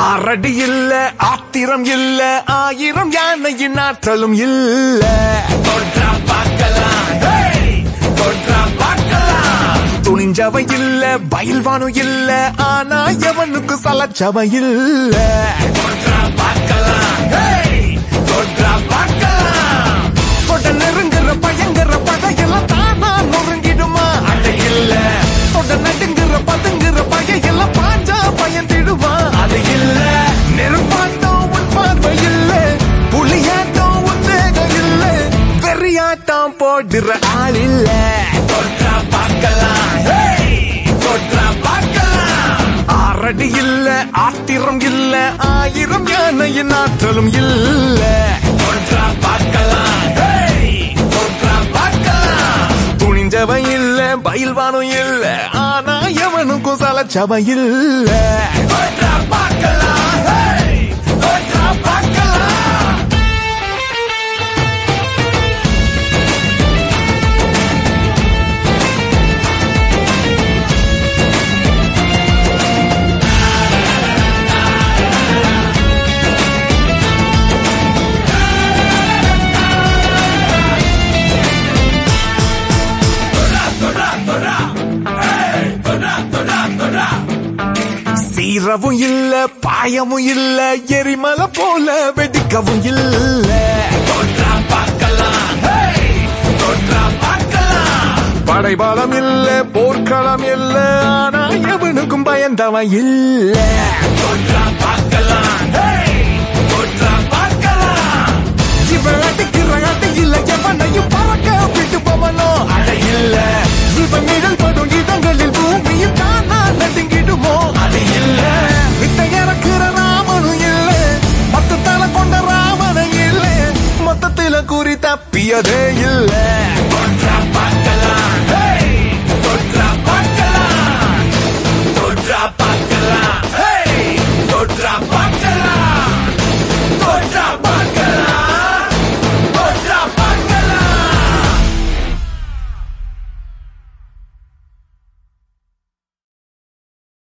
ஆறடி இல்ல ஆத்திரம் இல்ல ஆயிரம் யானையின் ஆற்றலும் இல்ல தொற்றா பார்க்கலாம் hey! தொற்றா பார்க்கலாம் துணிஞ்சவ இல்ல பயில்வானும் இல்ல ஆனா எவனுக்கு சலச்சவ இல்ல தொற்றா பார்க்கலாம் hey! தொற்றா பார்க்கலாம் தொட நெருங்குற பயங்கர பகையெல்லாம் தானா நொறுங்கிடுமா அட இல்ல தொட நடுங்குற பதுங்குற பகையெல்லாம் பாஞ்சா பயந்திடுமா அது இல்ல நெருப்பாட்டம் உன் பார்வை இல்ல புலியாட்டம் உன் வேகம் இல்ல வெறியாட்டம் போடுற ஆள் இல்ல தொற்றா பார்க்கலாம் hey! தொற்றா பார்க்கலாம் ஆறடி இல்ல ஆத்திரம் இல்ல ஆயிரம் யானையின் ஆற்றலும் இல்ல தொற்றா பார்க்கலாம் hey! தொற்றா பார்க்கலாம் துணிஞ்சவன் இல்ல பயில்வானும் இல்ல ஆனா எவனுக்கும் சலச்சவன் இல்ல தொற்றா பார்க்கலாம் hey! தொற்றா பார்க்கலாம் சீரவும் இல்ல பாயமும் இல்ல எரிமலை போல வெடிக்கவும் இல்ல தொற்றா பார்க்கலாம் hey! தொற்றா பார்க்கலாம் படைபலம் இல்ல போர்க்களம் இல்ல ஆனா எவனுக்கும் பயந்தவன் இல்ல தொற்றா பார்க்கலாம் hey! தொற்றா பார்க்கலாம் இவன் அடிக்கிற அடி இல்ல எவனையும் பறக்க விட்டு போவனோ அட இல்ல இவன் நிழல்